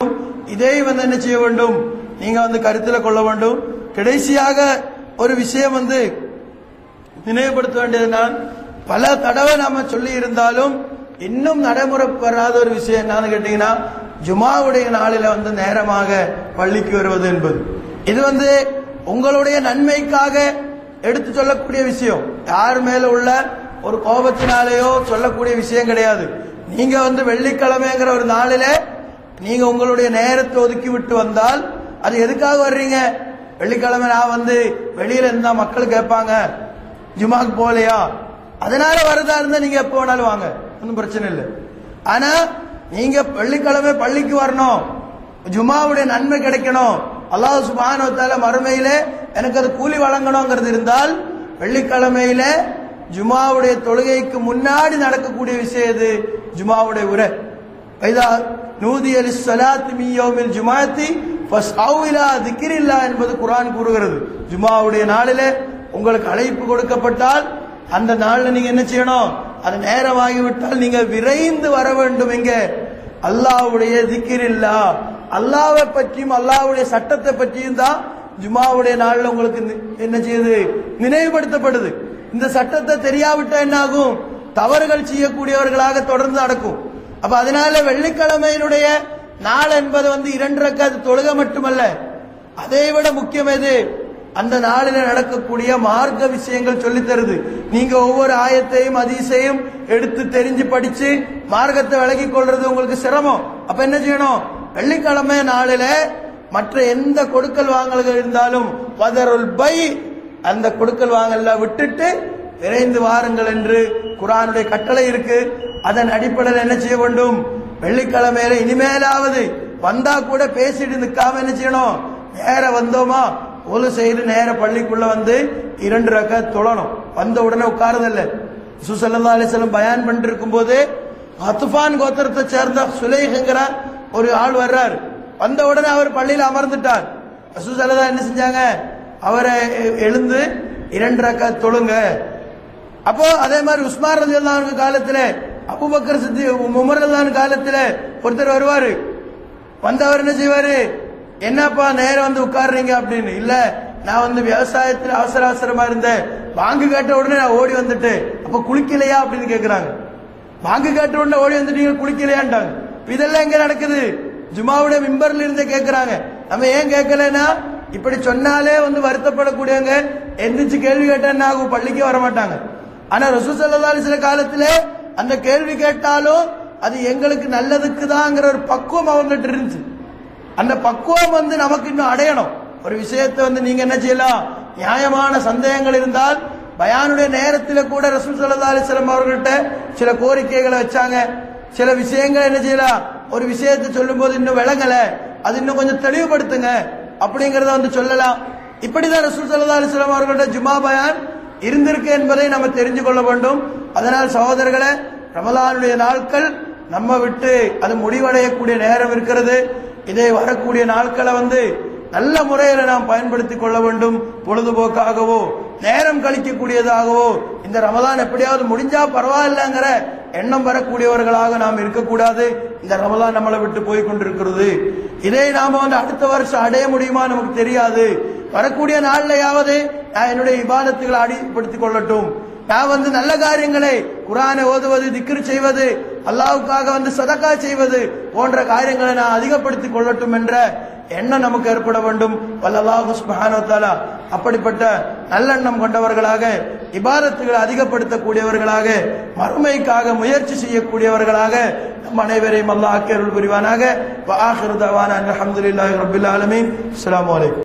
இதை வந்து என்ன செய்ய வேண்டும் நீங்க வந்து கருத்துல கொள்ள வேண்டும் கடைசியாக ஒரு விஷயம் வந்து நினைவுபடுத்த வேண்டியது நான் பல தடவை நாம சொல்லி இருந்தாலும் இன்னும் நடைமுறை வராத ஒரு விஷயம் என்னன்னு கேட்டீங்கன்னா ஜுமாவுடைய நாளில வந்து நேரமாக பள்ளிக்கு வருவது என்பது இது வந்து உங்களுடைய நன்மைக்காக எடுத்து சொல்லக்கூடிய விஷயம் யார் மேல உள்ள ஒரு கோபத்தினாலேயோ சொல்லக்கூடிய விஷயம் கிடையாது நீங்க வந்து வெள்ளிக்கிழமைங்கிற ஒரு நாளில நீங்க உங்களுடைய நேரத்தை ஒதுக்கி விட்டு வந்தால் அது எதுக்காக வர்றீங்க வெள்ளிக்கிழமை நான் வந்து வெளியில இருந்தா மக்கள் கேட்பாங்க ஜுமாக்கு போகலையா அதனால வரதா இருந்தா நீங்க எப்போ வேணாலும் வாங்க ஒன்றும் பிரச்சனை இல்லை ஆனா நீங்க வெள்ளிக்கிழமை பள்ளிக்கு வரணும் ஜுமாவுடைய நன்மை கிடைக்கணும் அல்லாஹ் சுபானோ தால மறுமையில எனக்கு அது கூலி வழங்கணுங்கிறது இருந்தால் வெள்ளிக்கிழமையில ஜுமாவுடைய தொழுகைக்கு முன்னாடி நடக்கக்கூடிய விஷயம் இது ஜுமாவுடைய உரை ஐதா நூதி அலி சலாத் மியோமில் ஜுமாத்தி ஃபஸ்அவிலா திக்ரில்லா என்பது குர்ஆன் கூறுகிறது ஜுமாவுடைய நாளிலே உங்களுக்கு அழைப்பு கொடுக்கப்பட்டால் அந்த நாள்ல நீங்க என்ன செய்யணும் அது நேரமாகிவிட்டால் நீங்க விரைந்து வர வேண்டும் இங்க அல்லாஹ்வுடைய திக்ரில்லா அல்லாஹ்வை பற்றியும் அல்லாஹ்வுடைய சட்டத்தை பற்றியும் தான் ஜுமாவுடைய நாள்ல உங்களுக்கு நி- என்ன செய்யுது நினைவுபடுத்தப்படுது இந்த சட்டத்தை தெரியாவிட்டா என்ன ஆகும் தவறுகள் செய்யக்கூடியவர்களாக தொடர்ந்து நடக்கும் அப்ப அதனால வெள்ளிக்கிழமையினுடைய நாள் என்பது வந்து இரண்டு ரக்காத்து தொழுகை மட்டுமல்ல அதை விட முக்கியம் எது அந்த நாளில நடக்கக்கூடிய மார்க்க விஷயங்கள் சொல்லித் தருது நீங்க ஒவ்வொரு ஆயத்தையும் அதிசையும் எடுத்து தெரிஞ்சு படிச்சு மார்க்கத்தை விலகி கொள்றது உங்களுக்கு சிரமம் அப்ப என்ன செய்யணும் வெள்ளிக்கிழமை நாளில மற்ற எந்த கொடுக்கல் வாங்கல்கள் இருந்தாலும் பதருல் பை அந்த கொடுக்கல் வாங்கல்ல விட்டுட்டு விரைந்து வாருங்கள் என்று குரானுடைய கட்டளை இருக்கு அதன் அடிப்படையில் என்ன செய்ய வேண்டும் வெள்ளிக்கிழமையில இனிமேலாவது வந்தா கூட பேசிட்டு நிக்காம என்ன செய்யணும் நேர வந்தோமா ஒலு செய்து நேர பள்ளிக்குள்ள வந்து இரண்டு ரக்க தொழணும் வந்த உடனே உட்காரதில்ல சுசல்லா அலிஸ்லம் பயான் பண்ணிட்டு இருக்கும்போது அத்துஃபான் கோத்திரத்தை சேர்ந்த சுலேஹங்கிற ஒரு ஆள் வர்றார் வந்த உடனே அவர் பள்ளியில் அமர்ந்துட்டார் சுசல்லா என்ன செஞ்சாங்க அவரை எ- எழுந்து இரண்டு ரக்க தொழுங்க அப்போ அதே மாதிரி உஸ்மான் ரலியல்லாஹு காலத்துல அபூபக்கர் சித்தி உமர் ரலியல்லாஹு காலத்துல ஒருத்தர் வருவாரு வந்தவர் என்ன செய்வாரு என்னப்பா நேரம் வந்து உட்கார்றீங்க அப்படின்னு இல்ல நான் வந்து விவசாயத்துல அவசர அவசரமா இருந்தேன் வாங்கு கேட்ட உடனே நான் ஓடி வந்துட்டேன் அப்ப குளிக்கலையா அப்படின்னு கேக்குறாங்க வாங்கு கேட்ட உடனே ஓடி வந்துட்டீங்க குளிக்கலையான்ட்டாங்க இப்ப இதெல்லாம் எங்க நடக்குது ஜுமாவுடைய மிம்பர்ல இருந்தே கேக்குறாங்க நம்ம ஏன் கேட்கலன்னா இப்படி சொன்னாலே வந்து வருத்தப்படக்கூடியவங்க எந்திரிச்சு கேள்வி கேட்டா என்ன ஆகும் பள்ளிக்கே வர மாட்டாங்க ஆனா ரசூ சல்லல்லாஹு சில காலத்துல அந்த கேள்வி கேட்டாலும் அது எங்களுக்கு நல்லதுக்கு தாங்கிற ஒரு பக்குவம் அவங்ககிட்ட இருந்துச்சு அந்த பக்குவம் வந்து நமக்கு இன்னும் அடையணும் ஒரு விஷயத்தை வந்து நீங்க என்ன செய்யலாம் நியாயமான சந்தேகங்கள் இருந்தால் பயானுடைய நேரத்தில் கூட ரசூல் சல்லா அலிஸ்லாம் அவர்கள்ட்ட சில கோரிக்கைகளை வச்சாங்க சில விஷயங்கள் என்ன செய்யலாம் ஒரு விஷயத்தை சொல்லும்போது இன்னும் விளங்கல அது இன்னும் கொஞ்சம் தெளிவுபடுத்துங்க அப்படிங்கறத வந்து சொல்லலாம் இப்படிதான் ரசூல் சல்லா அலிஸ்லாம் அவர்கள்ட்ட ஜுமா பயான் இருந்திருக்கு என்பதை நம்ம தெரிஞ்சு கொள்ள வேண்டும் அதனால் சகோதரர்களே ரமலானுடைய நாட்கள் நம்ம விட்டு அது முடிவடையக்கூடிய நேரம் இருக்கிறது இதை வரக்கூடிய நாட்களை வந்து நல்ல முறையில் நாம் பயன்படுத்திக் கொள்ள வேண்டும் பொழுதுபோக்காகவோ நேரம் கழிக்கக்கூடியதாகவோ இந்த ரமலான் எப்படியாவது முடிஞ்சா பரவாயில்லைங்கிற எண்ணம் வரக்கூடியவர்களாக நாம் இருக்கக்கூடாது இந்த ரமலான் நம்மளை விட்டு போய் கொண்டிருக்கிறது இதை நாம வந்து அடுத்த வருஷம் அடைய முடியுமா நமக்கு தெரியாது வரக்கூடிய நாள்லயாவது நான் என்னுடைய இபாதத்துகளை அடிப்படுத்திக் கொள்ளட்டும் நான் வந்து நல்ல காரியங்களை குரானை ஓதுவது திக்ரு செய்வது அல்லாவுக்காக வந்து சதக்கா செய்வது போன்ற காரியங்களை நான் அதிகப்படுத்திக் கொள்ளட்டும் என்ற எண்ணம் நமக்கு ஏற்பட வேண்டும் வல்லல்லாஹு சுப்ஹானஹு வ தஆலா அப்படிப்பட்ட நல்லெண்ணம் கொண்டவர்களாக இபாதத்துகளை அதிகப்படுத்தக்கூடியவர்களாக மறுமைக்காக முயற்சி செய்யக்கூடியவர்களாக நம் அனைவரையும் அல்லாஹ் அருள் புரிவானாக வ ஆஹிரு தவானா அல்ஹம்துலில்லாஹி ரப்பில் ஆலமீன் அஸ்ஸலாமு அலைக்கும்